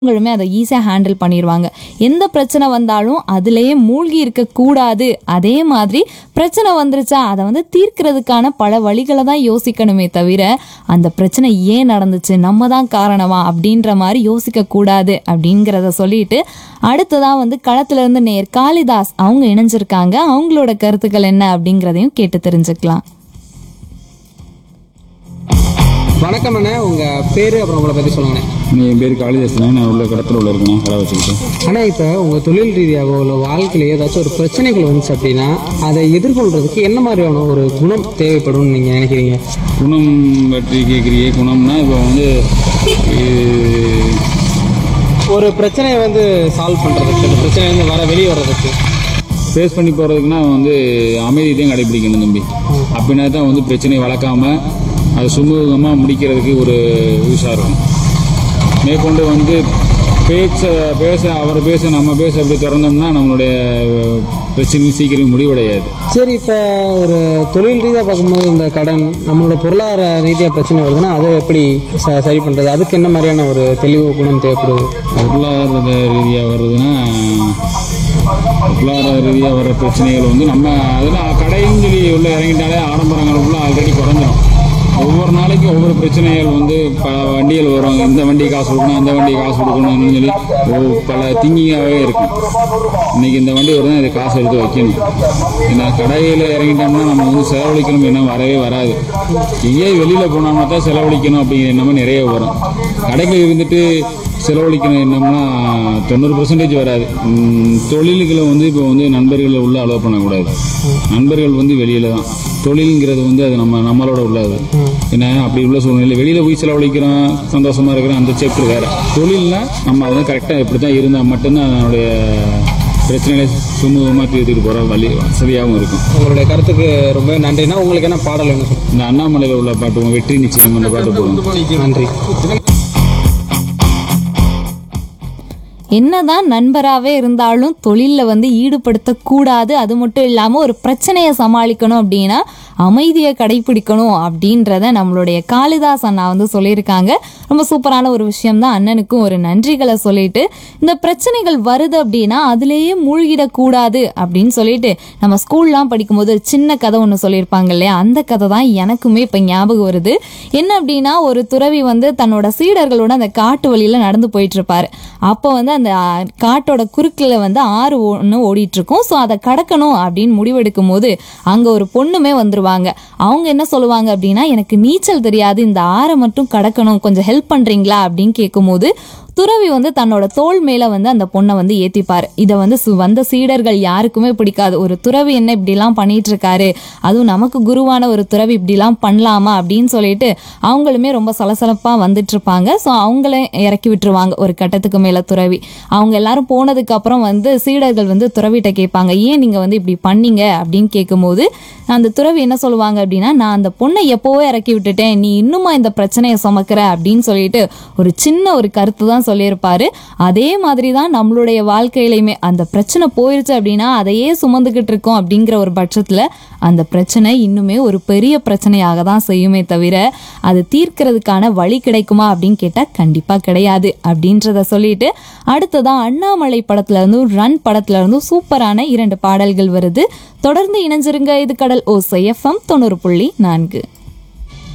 அவங்களுமே அதை ஈஸியாக ஹேண்டில் பண்ணிடுவாங்க எந்த பிரச்சனை வந்தாலும் அதுலேயே மூழ்கி இருக்கக்கூடாது அதே மாதிரி பிரச்சனை வந்துருச்சா அதை வந்து தீர்க்கிறதுக்கான பல வழிகளை தான் யோசிக்கணுமே தவிர அந்த பிரச்சனை ஏன் நடந்துச்சு நம்ம தான் காரணமா அப்படின்ற மாதிரி யோசிக்க கூடாது அப்படிங்கிறத சொல்லிட்டு அடுத்ததான் வந்து களத்துல இருந்து நேர் காளிதாஸ் அவங்க இணைஞ்சிருக்காங்க அவங்களோட கருத்துக்கள் என்ன அப்படிங்கிறதையும் கேட்டு தெரிஞ்சுக்கலாம் வணக்கம் அண்ணா உங்க பேரு அப்புறம் உங்களை பத்தி சொல்லுங்கண்ணே நீ என் பேர் காளிதாசன் நான் உள்ள கடத்தில் உள்ள இருக்கேன் கடை வச்சுக்கிட்டு ஆனா இப்ப உங்க தொழில் ரீதியாகவோ இல்லை வாழ்க்கையில ஏதாச்சும் ஒரு பிரச்சனைகள் வந்துச்சு அப்படின்னா அதை எதிர்கொள்றதுக்கு என்ன மாதிரியான ஒரு குணம் தேவைப்படும்னு நீங்க நினைக்கிறீங்க குணம் பற்றி கேட்குறீங்க குணம்னா இப்போ வந்து இது- ஒரு பிரச்சனையை வந்து சால்வ் பண்றதுக்கு அந்த பிரச்சனையிலேருந்து வர வெளியே வர்றதுக்கு ஃபேஸ் பண்ணி போகிறதுக்குன்னா வந்து அமைதி தான் கடைபிடிக்கணும் தம்பி அப்படின்னா தான் வந்து பிரச்சனையை வளர்க்காம அது சுமூகமாக முடிக்கிறதுக்கு ஒரு யூஸாக இருக்கும் மேற்கொண்டு வந்து பேச்ச பேச அவர் பேச நம்ம பேச அப்படி திறந்தோம்னா நம்மளுடைய பிரச்சனை சீக்கிரம் முடிவடையாது சரி இப்ப ஒரு தொழில் ரீதியாக பார்க்கும்போது இந்த கடன் நம்மளோட பொருளாதார ரீதியாக பிரச்சனை வருதுன்னா அதை எப்படி ச- சரி பண்றது அதுக்கு என்ன மாதிரியான ஒரு தெளிவு குணம் தேவைப்படுது பொருளாதார ரீதியாக வர்றதுன்னா பொருளாதார ரீதியாக வர்ற பிரச்சனைகள் வந்து நம்ம அதெல்லாம் கடைன்னு சொல்லி உள்ள இறங்கிட்டாலே ஆடம்பரங்களுக்குள்ள ஆல்ரெடி குறைஞ்சிரும் ஒவ்வொரு நாளைக்கு ஒவ்வொரு பிரச்சனைகள் வந்து பல வண்டிகள் வரும் இந்த வண்டி காசு கொடுக்கணும் அந்த வண்டி காசு கொடுக்கணும்னு சொல்லி ஒவ்வொரு பல திங்கிங்காகவே இருக்கும் இன்னைக்கு இந்த வண்டி வருதுன்னா இது காசு எடுத்து வைக்கணும் ஏன்னா கடையில் இறங்கிட்டோம்னா நம்ம வந்து செலவழிக்கணும் என்ன வரவே வராது எங்கேயாவது வெளியில் போனோம்னா தான் செலவழிக்கணும் அப்படிங்கிற எண்ணமும் நிறைய வரும் கடைக்கு இருந்துட்டு செலவழிக்கணும் என்னம்னா தொண்ணூறு பர்சன்டேஜ் வராது உம், தொழிலுகளை வந்து இப்போ வந்து நண்பர்களை உள்ள அலோவ் பண்ணக்கூடாது நண்பர்கள் வந்து வெளியில தான் தொழிலுங்கிறது வந்து அது நம்ம நம்மளோட உள்ளது ஏன்னா அப்படி உள்ள சூழ்நிலை வெளியில போய் செலவழிக்கிறோம் சந்தோஷமா இருக்கிறோம் அந்த சேப்டர் வேற தொழில்னா நம்ம அதை கரெக்டாக எப்படி தான் இருந்தால் மட்டும்தான் அதனுடைய பிரச்சனைகளை சுமூகமாக தீர்த்துட்டு போகிற வழி வசதியாகவும் இருக்கும் உங்களுடைய கருத்துக்கு ரொம்ப நன்றினா உங்களுக்கு என்ன பாடல் வேணும் சொல்லுங்க. இந்த அண்ணாமலையில் உள்ள பாட்டு வெற்றி நிச்சயம் அந்த பாட்டு போடுங்க நன்றி என்னதான் நண்பராகவே இருந்தாலும் தொழிலில் வந்து ஈடுபடுத்தக்கூடாது அது மட்டும் இல்லாமல் ஒரு பிரச்சனையை சமாளிக்கணும் அப்படின்னா அமைதியை கடைபிடிக்கணும் அப்படின்றத நம்மளுடைய காளிதாஸ் அண்ணா வந்து சொல்லியிருக்காங்க ரொம்ப சூப்பரான ஒரு விஷயம் தான் அண்ணனுக்கும் ஒரு நன்றிகளை சொல்லிட்டு இந்த பிரச்சனைகள் வருது அப்படின்னா அதுலேயே மூழ்கிடக்கூடாது அப்படின்னு சொல்லிட்டு நம்ம ஸ்கூல்லாம் படிக்கும்போது ஒரு சின்ன கதை ஒன்று சொல்லியிருப்பாங்க இல்லையா அந்த கதை தான் எனக்குமே இப்போ ஞாபகம் வருது என்ன அப்படின்னா ஒரு துறவி வந்து தன்னோட சீடர்களோட அந்த காட்டு வழியில் நடந்து போயிட்டு இருப்பாரு அப்போ வந்து அந்த ஆ, காட்டோட குறுக்கில் வந்து ஆறு ஒன்று ஓடிட்டு இருக்கும் ஸோ அதை கடக்கணும் அப்படின்னு முடிவெடுக்கும் போது அங்கே ஒரு பொண்ணுமே வந்துருவாங்க அவங்க என்ன சொல்லுவாங்க அப்படின்னா எனக்கு நீச்சல் தெரியாது இந்த ஆறை மட்டும் கடக்கணும் கொஞ்சம் ஹெல்ப் பண்ணுறீங்களா அப்படின்னு கேட்கும்போது துறவி வந்து தன்னோட தோள் மேல வந்து அந்த பொண்ணை வந்து ஏத்திப்பாரு இதை வந்து சு- வந்த சீடர்கள் யாருக்குமே பிடிக்காது ஒரு துறவி என்ன இப்படிலாம் பண்ணிட்டு இருக்காரு அதுவும் நமக்கு குருவான ஒரு துறவி இப்படிலாம் பண்ணலாமா அப்படின்னு சொல்லிட்டு அவங்களுமே ரொம்ப சலசலப்பா வந்துட்டு இருப்பாங்க ஸோ அவங்களே இறக்கி விட்டுருவாங்க ஒரு கட்டத்துக்கு மேல துறவி அவங்க எல்லாரும் போனதுக்கு அப்புறம் வந்து சீடர்கள் வந்து துறவிட்ட கேட்பாங்க ஏன் நீங்க வந்து இப்படி பண்ணீங்க அப்படின்னு கேட்கும்போது அந்த துறவி என்ன சொல்லுவாங்க அப்படின்னா நான் அந்த பொண்ணை எப்போவோ இறக்கி விட்டுட்டேன் நீ இன்னுமா இந்த பிரச்சனையை சுமக்கிற அப்படின்னு சொல்லிட்டு ஒரு சின்ன ஒரு கருத்து தான் சொல்லியிருப்பாரு அதே மாதிரி தான் நம்மளுடைய வாழ்க்கையிலையுமே அந்த பிரச்சனை போயிருச்சு அப்படின்னா அதையே சுமந்துக்கிட்டு இருக்கோம் அப்படிங்கிற ஒரு பட்சத்தில் அந்த பிரச்சனை இன்னுமே ஒரு பெரிய பிரச்சனையாக தான் செய்யுமே தவிர அது தீர்க்கிறதுக்கான வழி கிடைக்குமா அப்படின்னு கேட்டால் கண்டிப்பாக கிடையாது அப்படின்றத சொல்லிட்டு அடுத்ததான் அண்ணாமலை படத்துல இருந்தும் ரன் படத்துல இருந்தும் சூப்பரான இரண்டு பாடல்கள் வருது தொடர்ந்து இணைஞ்சிருங்க இது கடல் ஓசை எஃப்எம் தொண்ணூறு புள்ளி நான்கு